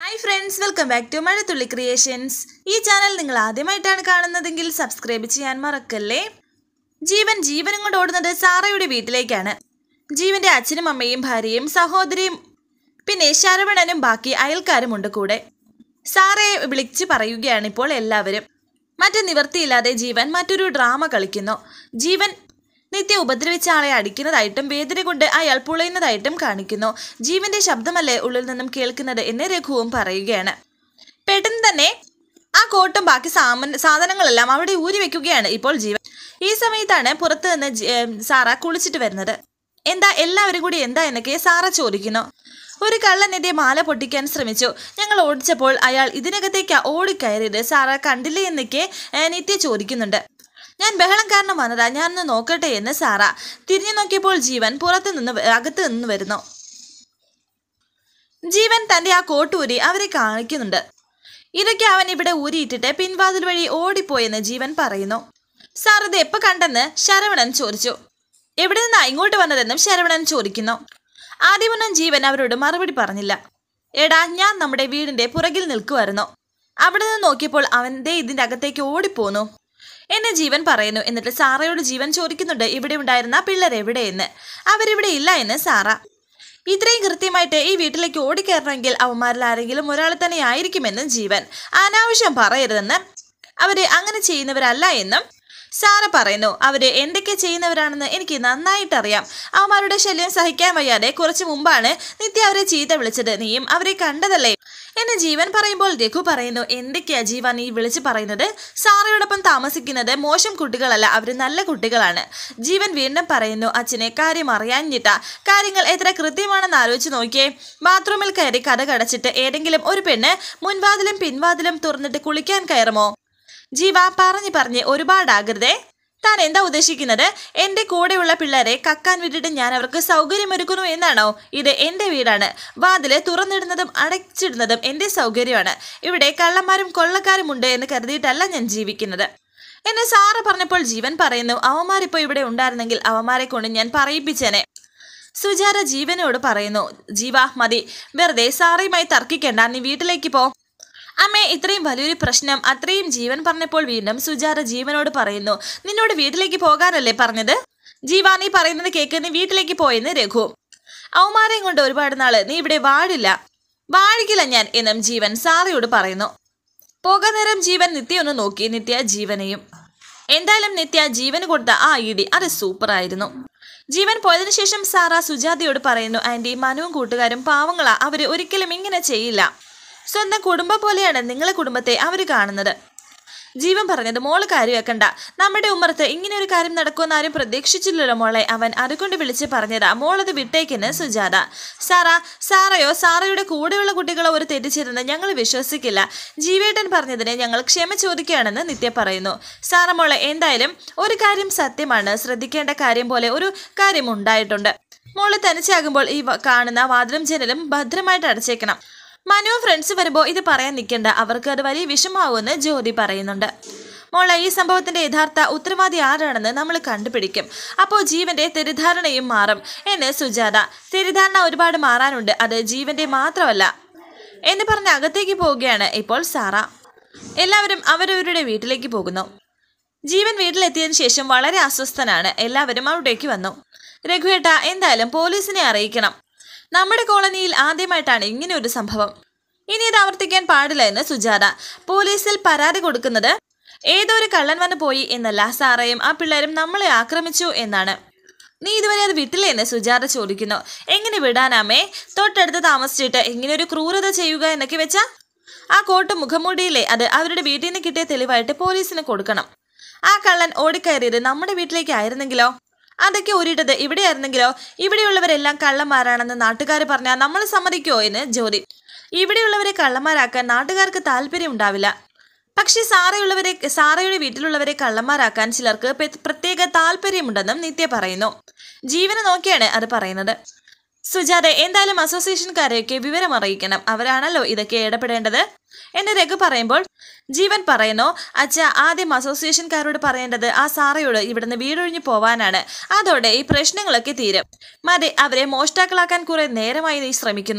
hi friends welcome back to Mazhathulli creations ഈ channel നിങ്ങൾ ആദ്യമായിട്ടാണ് കാണുന്നതെങ്കിൽ സബ്സ്ക്രൈബ് ചെയ്യാൻ മറക്കല്ലേ ജീവൻ ജീവനും കൊണ്ട് ഓടുന്നത് സാറയുടെ വീട്ടിലേക്കാണ് ജീവന്റെ അച്ഛനും അമ്മയും ഭാര്യയും സഹോദരിയും പിന്നെ ശരവണനും ബാക്കി അയൽക്കാരും ഉണ്ട് കൂടെ സാറയെ വിളിച്ച് പറയുകയാണ് ഇപ്പോൾ എല്ലാവരും മറ്റു നിവർത്തിയില്ലാതെ ജീവൻ മറ്റൊരു ഡ്രാമ കളിക്കുന്നു ജീവൻ നിത്യ ഉപദ്രവിച്ച ആളെ അടിക്കുന്നതായിട്ടും വേദന കൊണ്ട് അയാൾ പുളയുന്നതായിട്ടും കാണിക്കുന്നു ജീവന്റെ ശബ്ദമല്ലേ ഉള്ളിൽ നിന്നും കേൾക്കുന്നത് എന്ന് രഘുവും പറയുകയാണ് പെട്ടെന്ന് തന്നെ ആ കോട്ടും ബാക്കി സാമൻ സാധനങ്ങളെല്ലാം അവിടെ ഊരി വെക്കുകയാണ് ഇപ്പോൾ ജീവൻ ഈ സമയത്താണ് പുറത്ത് നിന്ന് ജി- ഏം, സാറ കുളിച്ചിട്ട് വരുന്നത് എന്താ എല്ലാവരും കൂടി എന്താ എന്നൊക്കെ സാറ ചോദിക്കുന്നു ഒരു കള്ളൻ എന്റെ മാല പൊട്ടിക്കാൻ ശ്രമിച്ചു ഞങ്ങൾ ഓടിച്ചപ്പോൾ അയാൾ ഇതിനകത്തേക്ക് ഓടിക്കയറിയത് സാറ കണ്ടില്ലേ എന്നൊക്കെ ഏ, നിത്യ ചോദിക്കുന്നുണ്ട് ഞാൻ ബഹളം കാരണം വന്നതാ ഞാനൊന്ന് നോക്കട്ടെ എന്ന് സാറ തിരിഞ്ഞു നോക്കിയപ്പോൾ ജീവൻ പുറത്തു നിന്ന് വ- അകത്ത് നിന്ന് വരുന്നു ജീവൻ തന്റെ ആ കോട്ടൂരി അവരെ കാണിക്കുന്നുണ്ട് ഇതൊക്കെ അവൻ ഇവിടെ ഊരിയിട്ടിട്ട് പിൻവാതിൽ വഴി ഓടിപ്പോയെന്ന് ജീവൻ പറയുന്നു സാർ ഇത് എപ്പോ കണ്ടെന്ന് ശരവണൻ ചോദിച്ചു എവിടെ നിന്നാ ഇങ്ങോട്ട് വന്നതെന്നും ശരവണൻ ചോദിക്കുന്നു ആദ്യമൊന്നും ജീവൻ അവരോട് മറുപടി പറഞ്ഞില്ല എടാ ഞാൻ നമ്മുടെ വീടിന്റെ പുറകിൽ നിൽക്കുമായിരുന്നു അവിടെ നിന്ന് നോക്കിയപ്പോൾ അവന്റെ ഇതിന്റെ അകത്തേക്ക് ഓടിപ്പോന്നു എന്നെ ജീവൻ പറയുന്നു എന്നിട്ട് സാറയോട് ജീവൻ ചോദിക്കുന്നുണ്ട് ഇവിടെ ഉണ്ടായിരുന്ന പിള്ളേർ എവിടെയെന്ന് അവരിവിടെ ഇല്ല എന്ന് സാറ ഇത്രയും കൃത്യമായിട്ട് ഈ വീട്ടിലേക്ക് ഓടിക്കയറണമെങ്കിൽ അവന്മാരിൽ ആരെങ്കിലും ഒരാൾ തന്നെ ആയിരിക്കുമെന്ന് ജീവൻ അനാവശ്യം പറയരുതെന്ന് അവര് അങ്ങനെ ചെയ്യുന്നവരല്ല എന്നും സാറ പറയുന്നു അവര് എന്തൊക്കെ ചെയ്യുന്നവരാണെന്ന് എനിക്ക് നന്നായിട്ടറിയാം അവന്മാരുടെ ശല്യം സഹിക്കാൻ വയ്യാതെ കുറച്ചു മുമ്പാണ് നിത്യ അവരെ ചീത്ത വിളിച്ചത് നീയും അവരെ കണ്ടതല്ലേ എന്ന് ജീവൻ പറയുമ്പോൾ രഘു പറയുന്നു എന്തൊക്കെയാ ജീവ നീ വിളിച്ചു പറയുന്നത് സാറയോടൊപ്പം താമസിക്കുന്നത് മോശം കുട്ടികളല്ല അവർ നല്ല കുട്ടികളാണ് ജീവൻ വീണ്ടും പറയുന്നു അച്ഛനെ കാര്യം അറിയാഞ്ഞിട്ട കാര്യങ്ങൾ എത്ര കൃത്യമാണെന്ന് ആലോചിച്ച് നോക്കിയേ ബാത്റൂമിൽ കയറി കഥ കടച്ചിട്ട് ഏതെങ്കിലും ഒരു പെണ്ണ് മുൻവാതിലും പിൻവാതിലും തുറന്നിട്ട് കുളിക്കാൻ കയറുമോ ജീവ പറഞ്ഞു പറഞ്ഞ് ഒരുപാടാകരുതേ താൻ എന്താ ഉദ്ദേശിക്കുന്നത് എന്റെ കൂടെയുള്ള പിള്ളേരെ കക്കാൻ വിട്ടിട്ട് ഞാൻ അവർക്ക് സൗകര്യമൊരുക്കുന്നു എന്നാണോ ഇത് എന്റെ വീടാണ് വാതില് തുറന്നിടുന്നതും അടച്ചിടുന്നതും എന്റെ സൗകര്യമാണ് ഇവിടെ കള്ളന്മാരും കൊള്ളക്കാരും ഉണ്ട് എന്ന് കരുതിയിട്ടല്ല ഞാൻ ജീവിക്കുന്നത് എന്നെ സാറ് പറഞ്ഞപ്പോൾ ജീവൻ പറയുന്നു അവന്മാരിപ്പോ ഇവിടെ ഉണ്ടായിരുന്നെങ്കിൽ അവന്മാരെ കൊണ്ട് ഞാൻ പറയിപ്പിച്ചേനെ സുജാര ജീവനോട് പറയുന്നു ജീവ മതി വെറുതെ സാറയുമായി തർക്കിക്കണ്ട നീ വീട്ടിലേക്ക് പോ അമ്മേ ഇത്രയും വലിയൊരു പ്രശ്നം അത്രയും ജീവൻ പറഞ്ഞപ്പോൾ വീണ്ടും സുജാത ജീവനോട് പറയുന്നു നിന്നോട് വീട്ടിലേക്ക് പോകാനല്ലേ പറഞ്ഞത് ജീവ നീ പറയുന്നത് കേക്ക് നീ വീട്ടിലേക്ക് പോയെന്ന് രഘു അവമാരെയും കൊണ്ട് ഒരുപാട് നാള് നീ ഇവിടെ വാഴില്ല വാഴിക്കില്ല ഞാൻ എന്നും ജീവൻ സാറയോട് പറയുന്നു പോകാൻ നേരം ജീവൻ നിത്യ ഒന്ന് നോക്കി നിത്യ ജീവനെയും എന്തായാലും നിത്യ ജീവന് കൊടുത്ത ആ ഇടി അത് സൂപ്പറായിരുന്നു ജീവൻ പോയതിനു ശേഷം സാറ സുജാതയോട് പറയുന്നു ആന്റി മനുവും കൂട്ടുകാരും പാവങ്ങളാ അവര് ഒരിക്കലും ഇങ്ങനെ ചെയ്യില്ല സ്വന്തം കുടുംബം പോലെയാണ് നിങ്ങളെ കുടുംബത്തെ അവർ കാണുന്നത് ജീവൻ പറഞ്ഞത് മോള് കാര്യമാക്കണ്ട നമ്മുടെ ഉമ്മറത്ത് ഇങ്ങനെ ഒരു കാര്യം നടക്കുമെന്ന് ആരും പ്രതീക്ഷിച്ചില്ലല്ലോ മോളെ അവൻ അതുകൊണ്ട് വിളിച്ച് പറഞ്ഞതാ മോളത് വിട്ടേക്കെന്ന് സുജാത സാറ സാറയോ സാറയുടെ കൂടെയുള്ള കുട്ടികളോ ഒരു തെറ്റിച്ചിരുന്ന് ഞങ്ങൾ വിശ്വസിക്കില്ല ജീവേട്ടൻ പറഞ്ഞതിന് ഞങ്ങൾ ക്ഷമ ചോദിക്കുകയാണെന്ന് നിത്യ പറയുന്നു സാറ മോളെ എന്തായാലും ഒരു കാര്യം സത്യമാണ് ശ്രദ്ധിക്കേണ്ട കാര്യം പോലെ ഒരു കാര്യം ഉണ്ടായിട്ടുണ്ട് മോള് തനിച്ചാകുമ്പോൾ ഈ വ- കാണുന്ന വാതിലും ജനലും ഭദ്രമായിട്ട് അടച്ചേക്കണം മനുവും ഫ്രണ്ട്സ് വരുമ്പോൾ ഇത് പറയാൻ നിൽക്കണ്ട അവർക്ക് അത് വലിയ വിഷമാവുമെന്ന് ജ്യോതി പറയുന്നുണ്ട് മോളെ ഈ സംഭവത്തിന്റെ യഥാർത്ഥ ഉത്തരവാദി ആരാണെന്ന് നമ്മൾ കണ്ടുപിടിക്കും അപ്പോൾ ജീവന്റെ തെറ്റിദ്ധാരണയും മാറും എന്ന് സുജാത തെറ്റിദ്ധാരണ ഒരുപാട് മാറാനുണ്ട് അത് ജീവന്റെ മാത്രമല്ല എന്ന് പറഞ്ഞ് അകത്തേക്ക് പോവുകയാണ് ഇപ്പോൾ സാറ എല്ലാവരും അവരവരുടെ വീട്ടിലേക്ക് പോകുന്നു ജീവൻ വീട്ടിലെത്തിയതിനു ശേഷം വളരെ അസ്വസ്ഥനാണ് എല്ലാവരും അവിടേക്ക് വന്നു രഘുവേട്ട എന്തായാലും പോലീസിനെ അറിയിക്കണം നമ്മുടെ കോളനിയിൽ ആദ്യമായിട്ടാണ് ഇങ്ങനെ ഒരു സംഭവം ഇനി ഇത് ആവർത്തിക്കാൻ പാടില്ല എന്ന് സുജാത പോലീസിൽ പരാതി കൊടുക്കുന്നത് ഏതോ ഒരു കള്ളൻ വന്നു പോയി എന്നല്ല സാറയും ആ പിള്ളേരും നമ്മളെ ആക്രമിച്ചു എന്നാണ് നീ ഇതുവരെ അത് വിട്ടില്ലേ എന്ന് സുജാത ചോദിക്കുന്നു എങ്ങനെ വിടാനാമേ തൊട്ടടുത്ത് താമസിച്ചിട്ട് ഇങ്ങനെ ഒരു ക്രൂരത ചെയ്യുക എന്നൊക്കെ വെച്ചാ ആ കോട്ട് മുഖംമൂടിയില്ലേ അത് അവരുടെ വീട്ടിൽ നിന്ന് കിട്ടിയ തെളിവായിട്ട് പോലീസിന് കൊടുക്കണം ആ കള്ളൻ ഓടിക്കയറിയത് നമ്മുടെ വീട്ടിലേക്ക് ആയിരുന്നെങ്കിലോ അതൊക്കെ ഊരിയിട്ടത് ഇവിടെയായിരുന്നെങ്കിലോ ഇവിടെയുള്ളവരെല്ലാം കള്ളന്മാരാണെന്ന് നാട്ടുകാർ പറഞ്ഞാൽ നമ്മൾ സമ്മതിക്കുമോ എന്ന് ജ്യോതി ഇവിടെയുള്ളവരെ കള്ളന്മാരാക്കാൻ നാട്ടുകാർക്ക് താല്പര്യം ഉണ്ടാവില്ല പക്ഷേ സാറയുള്ളവരെ സാറയുടെ വീട്ടിലുള്ളവരെ കള്ളന്മാരാക്കാൻ ചിലർക്ക് പ്ര- പ്രത്യേക താല്പര്യമുണ്ടെന്നും നിത്യ പറയുന്നു ജീവനെ നോക്കിയാണ് അത് പറയുന്നത് സുജാത എന്തായാലും അസോസിയേഷൻകാരെയൊക്കെ വിവരം അറിയിക്കണം അവരാണല്ലോ ഇതൊക്കെ ഇടപെടേണ്ടത് എന്ന് രഘു പറയുമ്പോൾ ജീവൻ പറയുന്നു അച്ഛ ആദ്യം അസോസിയേഷൻകാരോട് പറയേണ്ടത് ആ സാറയോട് ഇവിടുന്ന് വീടൊഴിഞ്ഞു പോവാനാണ് അതോടെ ഈ പ്രശ്നങ്ങളൊക്കെ തീരും മതി അവരെ മോഷ്ടാക്കളാക്കാൻ കുറെ നേരമായി നീ ശ്രമിക്കുന്നു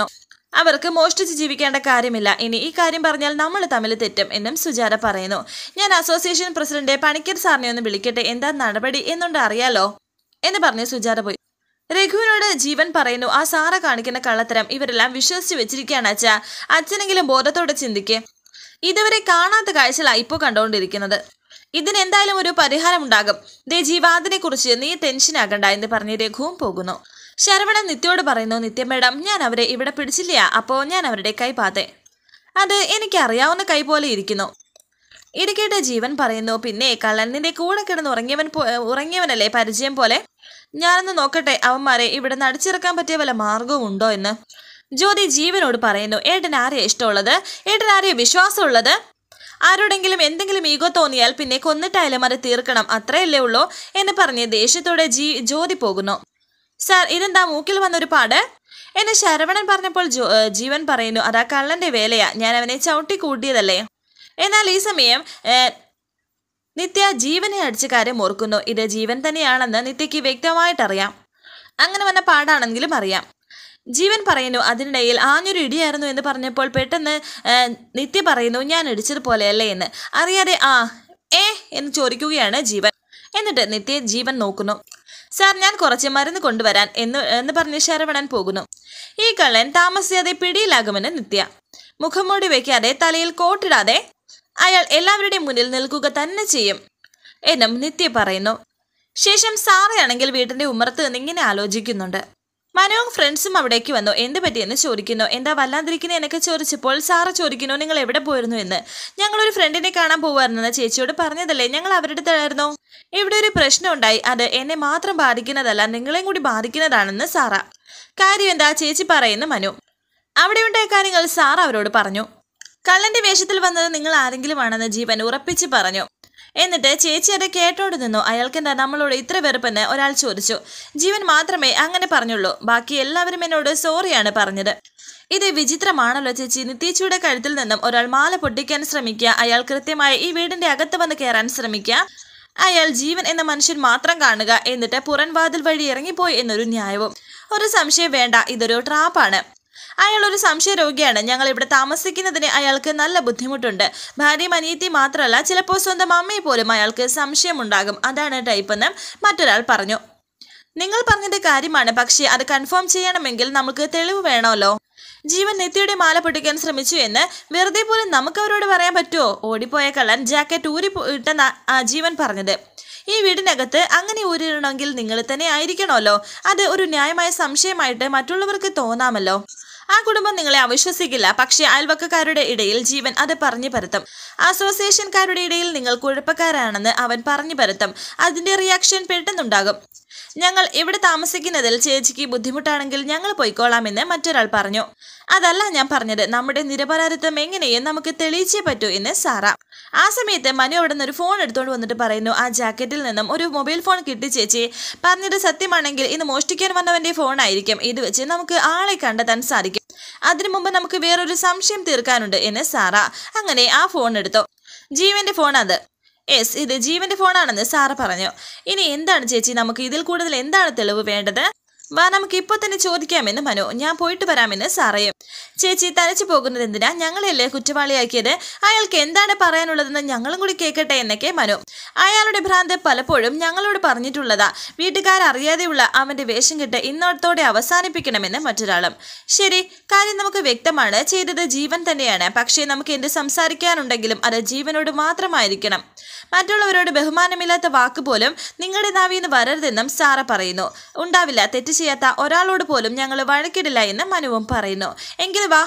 അവർക്ക് മോഷ്ടിച്ച് ജീവിക്കേണ്ട കാര്യമില്ല ഇനി ഈ കാര്യം പറഞ്ഞാൽ നമ്മൾ തമ്മിൽ തെറ്റും എന്നും സുജാത പറയുന്നു ഞാൻ അസോസിയേഷൻ പ്രസിഡന്റ് പണിക്കർ സാറിനെ ഒന്ന് വിളിക്കട്ടെ എന്താ നടപടി എന്നുണ്ട് അറിയാലോ എന്ന് പറഞ്ഞ് സുജാത പോയി രഘുവിനോട് ജീവൻ പറയുന്നു ആ സാറ കാണിക്കുന്ന കള്ളത്തരം ഇവരെല്ലാം വിശ്വസിച്ച് വെച്ചിരിക്കുകയാണ് അച്ഛ അച്ഛനെങ്കിലും ബോധത്തോടെ ചിന്തിക്ക് ഇതുവരെ കാണാത്ത കാഴ്ചകളാണ് ഇപ്പോൾ കണ്ടുകൊണ്ടിരിക്കുന്നത് ഇതിനെന്തായാലും ഒരു പരിഹാരം ഉണ്ടാകും ദേ ജീവാദിനെ കുറിച്ച് നീ ടെൻഷൻ ആകണ്ട എന്ന് പറഞ്ഞ് രഘുവും പോകുന്നു ശരവണൻ നിത്യോട് പറയുന്നു നിത്യ മേഡം ഞാൻ അവരെ ഇവിടെ പിടിച്ചില്ല അപ്പോൾ ഞാൻ അവരുടെ കൈ പാത്തെ അത് എനിക്കറിയാവുന്ന കൈ പോലെ ഇരിക്കുന്നു ഇടുക്കേട്ട് ജീവൻ പറയുന്നു പിന്നെ കള്ളൻ നിന്റെ കൂടെ കിടന്ന് ഉറങ്ങിയവൻ പോ- ഉറങ്ങിയവനല്ലേ പരിചയം പോലെ ഞാനൊന്ന് നോക്കട്ടെ അവന്മാരെ ഇവിടെ നടിച്ചിറക്കാൻ പറ്റിയ വല്ല മാർഗവും ഉണ്ടോ എന്ന് ജ്യോതി ജീവനോട് പറയുന്നു ഏട്ടൻ ആരെയാ ഇഷ്ടമുള്ളത് ഏട്ടൻ ആരെയാ വിശ്വാസമുള്ളത് ആരോടെങ്കിലും എന്തെങ്കിലും ഈഗോ തോന്നിയാൽ പിന്നെ കൊന്നിട്ടായാലും അത് തീർക്കണം അത്രയല്ലേ ഉള്ളൂ എന്ന് പറഞ്ഞ് ദേഷ്യത്തോടെ ജീ ജ്യോതി പോകുന്നു സാർ ഇതെന്താ മൂക്കിൽ വന്നൊരു പാട് എന്നെ ശരവണൻ പറഞ്ഞപ്പോൾ ജോ ഏ, ജീവൻ പറയുന്നു അതാ കള്ളന്റെ വേലയാ ഞാൻ അവനെ ചവിട്ടി കൂട്ടിയതല്ലേ എന്നാൽ ഈ സമയം ഏ, നിത്യ ജീവനെ അടിച്ച കാര്യം ഓർക്കുന്നു ഇത് ജീവൻ തന്നെയാണെന്ന് നിത്യയ്ക്ക് വ്യക്തമായിട്ടറിയാം അങ്ങനെ വന്ന പാടാണെങ്കിലും അറിയാം ജീവൻ പറയുന്നു അതിനിടയിൽ ആഞ്ഞൊരു ഇടിയായിരുന്നു എന്ന് പറഞ്ഞപ്പോൾ പെട്ടെന്ന് ഏ, നിത്യ പറയുന്നു ഞാൻ ഇടിച്ചത് പോലെയല്ലേ എന്ന് അറിയാതെ ആ ഏ എന്ന് ചോദിക്കുകയാണ് ജീവൻ എന്നിട്ട് നിത്യ ജീവൻ നോക്കുന്നു സാർ ഞാൻ കുറച്ച് മരുന്ന് കൊണ്ടുവരാൻ എന്ന് എന്ന് പറഞ്ഞ് ശരവണൻ പോകുന്നു ഈ കള്ളൻ താമസിയാതെ പിടിയിലാകുമെന്ന് നിത്യ മുഖംമൂടി വെക്കാതെ തലയിൽ കോട്ടിടാതെ അയാൾ എല്ലാവരുടെയും മുന്നിൽ നിൽക്കുക തന്നെ ചെയ്യും എന്നും നിത്യ പറയുന്നു ശേഷം സാറയാണെങ്കിൽ വീടിന്റെ ഉമ്മറത്ത് നിന്ന് ഇങ്ങനെ ആലോചിക്കുന്നുണ്ട് മനോവും ഫ്രണ്ട്സും അവിടേക്ക് വന്നു എന്ത് പറ്റിയെന്ന് ചോദിക്കുന്നു എന്താ വല്ലാതിരിക്കുന്ന എന്നൊക്കെ ചോദിച്ചപ്പോൾ സാറ ചോദിക്കുന്നു നിങ്ങൾ എവിടെ പോയിരുന്നു എന്ന് ഞങ്ങളൊരു ഫ്രണ്ടിനെ കാണാൻ പോവായിരുന്നെന്ന് ചേച്ചിയോട് പറഞ്ഞതല്ലേ ഞങ്ങൾ അവരുടെ അടുത്തായിരുന്നു ഇവിടെ ഒരു പ്രശ്നം ഉണ്ടായി അത് എന്നെ മാത്രം ബാധിക്കുന്നതല്ല നിങ്ങളെയും കൂടി ബാധിക്കുന്നതാണെന്ന് സാറ കാര്യം എന്താ ചേച്ചി പറയുന്നു മനു അവിടെ ഉണ്ടായ കാര്യങ്ങൾ സാർ അവരോട് പറഞ്ഞു കള്ളന്റെ വേഷത്തിൽ വന്നത് നിങ്ങൾ ആരെങ്കിലും ആണെന്ന് ജീവൻ ഉറപ്പിച്ച് പറഞ്ഞു എന്നിട്ട് ചേച്ചി അത് കേട്ടോണ്ട് നിന്നു അയാൾക്കെന്താ നമ്മളോട് ഇത്ര വെറുപ്പെന്ന് ഒരാൾ ചോദിച്ചു ജീവൻ മാത്രമേ അങ്ങനെ പറഞ്ഞുള്ളൂ ബാക്കി എല്ലാവരും എന്നോട് സോറിയാണ് പറഞ്ഞത് ഇത് വിചിത്രമാണല്ലോ ചേച്ചി നിത്യേച്ചിയുടെ കഴുത്തിൽ നിന്നും ഒരാൾ മാല പൊട്ടിക്കാൻ ശ്രമിക്കുക അയാൾ കൃത്യമായി ഈ വീടിന്റെ അകത്ത് വന്ന് കയറാൻ ശ്രമിക്കുക അയാൾ ജീവൻ എന്ന മനുഷ്യൻ മാത്രം കാണുക എന്നിട്ട് പുറൻ വാതിൽ വഴി ഇറങ്ങിപ്പോയി എന്നൊരു ന്യായവും ഒരു സംശയം വേണ്ട ഇതൊരു ട്രാപ്പാണ് അയാൾ ഒരു സംശയ രോഗിയാണ് ഞങ്ങൾ ഇവിടെ താമസിക്കുന്നതിന് അയാൾക്ക് നല്ല ബുദ്ധിമുട്ടുണ്ട് ഭാര്യയും അനിയത്തി മാത്രമല്ല ചിലപ്പോൾ സ്വന്തം അമ്മയെ പോലും അയാൾക്ക് സംശയമുണ്ടാകും അതാണ് ടൈപ്പ് എന്ന് മറ്റൊരാൾ പറഞ്ഞു നിങ്ങൾ പറഞ്ഞത് കാര്യമാണ് പക്ഷേ അത് കൺഫേം ചെയ്യണമെങ്കിൽ നമുക്ക് തെളിവ് വേണമല്ലോ ജീവൻ നെത്തിയുടെ മാല പൊട്ടിക്കാൻ ശ്രമിച്ചു എന്ന് വെറുതെ പോലും നമുക്ക് അവരോട് പറയാൻ പറ്റുമോ ഓടിപ്പോയ കള്ളൻ ജാക്കറ്റ് ഊരി പോ- ഇട്ടെന്ന ആ ജീവൻ പറഞ്ഞത് ഈ വീടിനകത്ത് അങ്ങനെ ഊരിടണമെങ്കിൽ നിങ്ങൾ തന്നെ ആയിരിക്കണമല്ലോ അത് ഒരു ന്യായമായ സംശയമായിട്ട് മറ്റുള്ളവർക്ക് തോന്നാമല്ലോ ആ കുടുംബം നിങ്ങളെ അവിശ്വസിക്കില്ല പക്ഷേ അയൽവക്കക്കാരുടെ ഇടയിൽ ജീവൻ അത് പറഞ്ഞു പരത്തും അസോസിയേഷൻകാരുടെ ഇടയിൽ നിങ്ങൾ കുഴപ്പക്കാരാണെന്ന് അവൻ പറഞ്ഞു പരത്തും അതിന്റെ റിയാക്ഷൻ പെട്ടെന്നുണ്ടാകും ഞങ്ങൾ ഇവിടെ താമസിക്കുന്നതിൽ ചേച്ചിക്ക് ബുദ്ധിമുട്ടാണെങ്കിൽ ഞങ്ങൾ പോയിക്കോളാമെന്ന് മറ്റൊരാൾ പറഞ്ഞു അതല്ല ഞാൻ പറഞ്ഞത് നമ്മുടെ നിരപരാധിത്വം എങ്ങനെയും നമുക്ക് തെളിയിച്ചേ പറ്റൂ എന്ന് സാറ ആ സമയത്ത് മനു അവിടെ നിന്ന് ഒരു ഫോൺ എടുത്തുകൊണ്ട് വന്നിട്ട് പറയുന്നു ആ ജാക്കറ്റിൽ നിന്നും ഒരു മൊബൈൽ ഫോൺ കിട്ടി ചേച്ചി പറഞ്ഞത് സത്യമാണെങ്കിൽ ഇന്ന് മോഷ്ടിക്കാൻ വന്നവന്റെ ഫോണായിരിക്കും ഇത് വെച്ച് നമുക്ക് ആളെ കണ്ടെത്താൻ സാധിക്കും അതിനു മുമ്പ് നമുക്ക് വേറൊരു സംശയം തീർക്കാനുണ്ട് എന്ന് സാറ അങ്ങനെ ആ ഫോൺ എടുത്തു ജീവന്റെ ഫോൺ അത് യെസ് ഇത് ജീവന്റെ ഫോണാണെന്ന് സാറ് പറഞ്ഞു ഇനി എന്താണ് ചേച്ചി നമുക്ക് ഇതിൽ കൂടുതൽ എന്താണ് തെളിവ് വേണ്ടത് വാ നമുക്ക് ഇപ്പോൾ തന്നെ ചോദിക്കാമെന്ന് മനു ഞാൻ പോയിട്ട് വരാമെന്ന് സാറയും ചേച്ചി തനിച്ചു പോകുന്നത് എന്തിനാ ഞങ്ങളെയല്ലേ കുറ്റവാളിയാക്കിയത് അയാൾക്ക് എന്താണ് പറയാനുള്ളതെന്ന് ഞങ്ങളും കൂടി കേൾക്കട്ടെ എന്നൊക്കെ മനു അയാളുടെ ഭ്രാന്ത് പലപ്പോഴും ഞങ്ങളോട് പറഞ്ഞിട്ടുള്ളതാ വീട്ടുകാരറിയാതെയുള്ള അവന്റെ വേഷം കെട്ട് ഇന്നോടത്തോടെ അവസാനിപ്പിക്കണമെന്ന് മറ്റൊരാളും ശരി കാര്യം നമുക്ക് വ്യക്തമാണ് ചെയ്തത് ജീവൻ തന്നെയാണ് പക്ഷേ നമുക്ക് എന്ത് സംസാരിക്കാനുണ്ടെങ്കിലും അത് ജീവനോട് മാത്രമായിരിക്കണം മറ്റുള്ളവരോട് ബഹുമാനമില്ലാത്ത വാക്ക് പോലും നിങ്ങളുടെ നാവിന്ന് വരരുതെന്നും സാറ പറയുന്നു ഉണ്ടാവില്ല തെറ്റ് ചെയ്യാത്ത ഒരാളോട് പോലും ഞങ്ങൾ വഴക്കിടില്ല എന്ന് മനുവും പറയുന്നു എങ്കിൽ വാ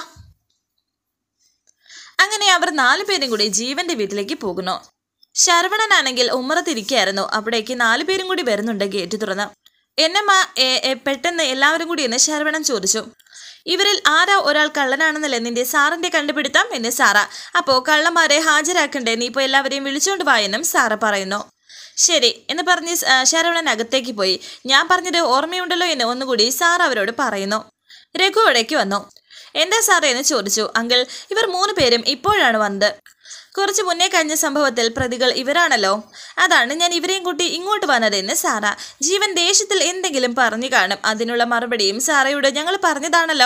അങ്ങനെ അവർ നാലുപേരും കൂടി ജീവന്റെ വീട്ടിലേക്ക് പോകുന്നു ശരവണനാണെങ്കിൽ ഉമ്മറത്തിരിക്കുകയായിരുന്നു അവിടേക്ക് നാലുപേരും കൂടി വരുന്നുണ്ട് ഗേറ്റ് തുറന്ന് എന്നമ്മ എ- എ- പെട്ടെന്ന് എല്ലാവരും കൂടി എന്ന് ശരവണൻ ചോദിച്ചു ഇവരിൽ ആരാ ഒരാൾ കള്ളനാണെന്നല്ലേ നിന്റെ സാറിന്റെ കണ്ടുപിടുത്തം എന്ന് സാറ അപ്പോ കള്ളന്മാരെ ഹാജരാക്കണ്ടേ നീ ഇപ്പോൾ എല്ലാവരെയും വിളിച്ചോണ്ട് വാ എന്നും സാറ പറയുന്നു ശരി എന്ന് പറഞ്ഞ് സ- ആ, ശരവണൻ അകത്തേക്ക് പോയി ഞാൻ പറഞ്ഞത് ഓർമ്മയുണ്ടല്ലോ എന്ന് ഒന്നുകൂടി സാർ അവരോട് പറയുന്നു രഘു ഇടയ്ക്ക് വന്നു എന്താ സാറേ എന്ന് ചോദിച്ചു അങ്കിൾ ഇവർ മൂന്ന് പേരും ഇപ്പോഴാണ് വന്നത് കുറച്ച് മുന്നേ കഴിഞ്ഞ സംഭവത്തിൽ പ്രതികൾ ഇവരാണല്ലോ അതാണ് ഞാൻ ഇവരെയും കൂട്ടി ഇങ്ങോട്ട് വന്നതെന്ന് സാറ ജീവൻ ദേഷ്യത്തിൽ എന്തെങ്കിലും പറഞ്ഞു കാണും അതിനുള്ള മറുപടിയും സാറയോട് ഞങ്ങൾ പറഞ്ഞതാണല്ലോ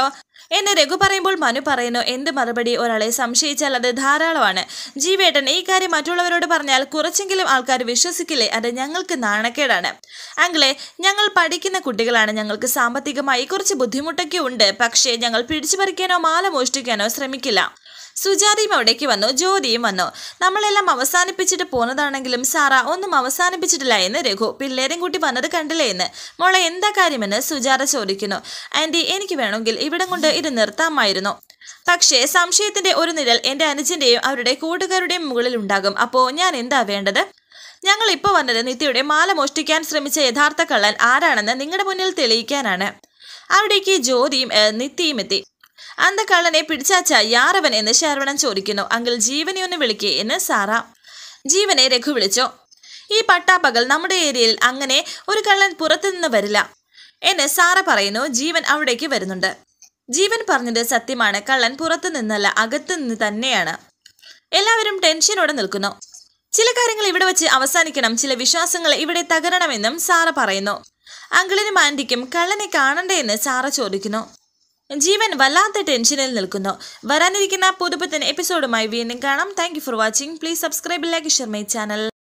എന്ന് രഘു പറയുമ്പോൾ മനു പറയുന്നു എന്ത് മറുപടി ഒരാളെ സംശയിച്ചാൽ അത് ധാരാളമാണ് ജീവേട്ടൻ ഈ കാര്യം മറ്റുള്ളവരോട് പറഞ്ഞാൽ കുറച്ചെങ്കിലും ആൾക്കാർ വിശ്വസിക്കില്ലേ അത് ഞങ്ങൾക്ക് നാണക്കേടാണ് അങ്കിളെ ഞങ്ങൾ പഠിക്കുന്ന കുട്ടികളാണ് ഞങ്ങൾക്ക് സാമ്പത്തികമായി കുറച്ച് ബുദ്ധിമുട്ടൊക്കെ ഉണ്ട് പക്ഷേ ഞങ്ങൾ പിടിച്ചു പറിക്കാനോ മാല മോഷ്ടിക്കാനോ ശ്രമിക്കില്ല സുജാതയും അവിടേക്ക് വന്നു ജ്യോതിയും വന്നു നമ്മളെല്ലാം അവസാനിപ്പിച്ചിട്ട് പോന്നതാണെങ്കിലും സാറ ഒന്നും അവസാനിപ്പിച്ചിട്ടില്ല എന്ന് രഘു പിള്ളേരും കൂട്ടി വന്നത് കണ്ടില്ലേ എന്ന് മോളെ എന്താ കാര്യമെന്ന് സുജാത ചോദിക്കുന്നു ആൻറ്റി എനിക്ക് വേണമെങ്കിൽ ഇവിടം കൊണ്ട് ഇത് നിർത്താമായിരുന്നു പക്ഷേ സംശയത്തിന്റെ ഒരു നിഴൽ എൻ്റെ അനുജന്റെയും അവരുടെ കൂട്ടുകാരുടെയും മുകളിൽ ഉണ്ടാകും അപ്പോൾ ഞാൻ എന്താ വേണ്ടത് ഞങ്ങൾ ഇപ്പോൾ വന്നത് നിത്യയുടെ മാല മോഷ്ടിക്കാൻ ശ്രമിച്ച യഥാർത്ഥ കള്ളൻ ആരാണെന്ന് നിങ്ങളുടെ മുന്നിൽ തെളിയിക്കാനാണ് അവിടേക്ക് ജ്യോതിയും ഏ, നിത്യയും എത്തി അന്ത കള്ളനെ പിടിച്ചാച്ച യാറവൻ എന്ന് ശരവണൻ ചോദിക്കുന്നു അങ്കിൾ ജീവനെ ഒന്ന് വിളിക്കേ എന്ന് സാറ ജീവനെ രഘു വിളിച്ചോ ഈ പട്ടാപ്പകൽ നമ്മുടെ ഏരിയയിൽ അങ്ങനെ ഒരു കള്ളൻ പുറത്തുനിന്ന് വരില്ല എന്ന് സാറ പറയുന്നു ജീവൻ അവിടേക്ക് വരുന്നുണ്ട് ജീവൻ പറഞ്ഞത് സത്യമാണ് കള്ളൻ പുറത്തു നിന്നല്ല അകത്തു നിന്ന് തന്നെയാണ് എല്ലാവരും ടെൻഷനോടെ നിൽക്കുന്നു ചില കാര്യങ്ങൾ ഇവിടെ വെച്ച് അവസാനിക്കണം ചില വിശ്വാസങ്ങൾ ഇവിടെ തകരണമെന്നും സാറ പറയുന്നു അങ്കിളിനും ആന്റിക്കും കള്ളനെ കാണണ്ടേ എന്ന് സാറ ചോദിക്കുന്നു ജീവൻ വല്ലാത്ത ടെൻഷനിൽ നിൽക്കുന്നു വരാനിരിക്കുന്ന പുതുപുത്തൻ എപ്പിസോഡുമായി വീണ്ടും കാണാം thank you for watching please subscribe like share my channel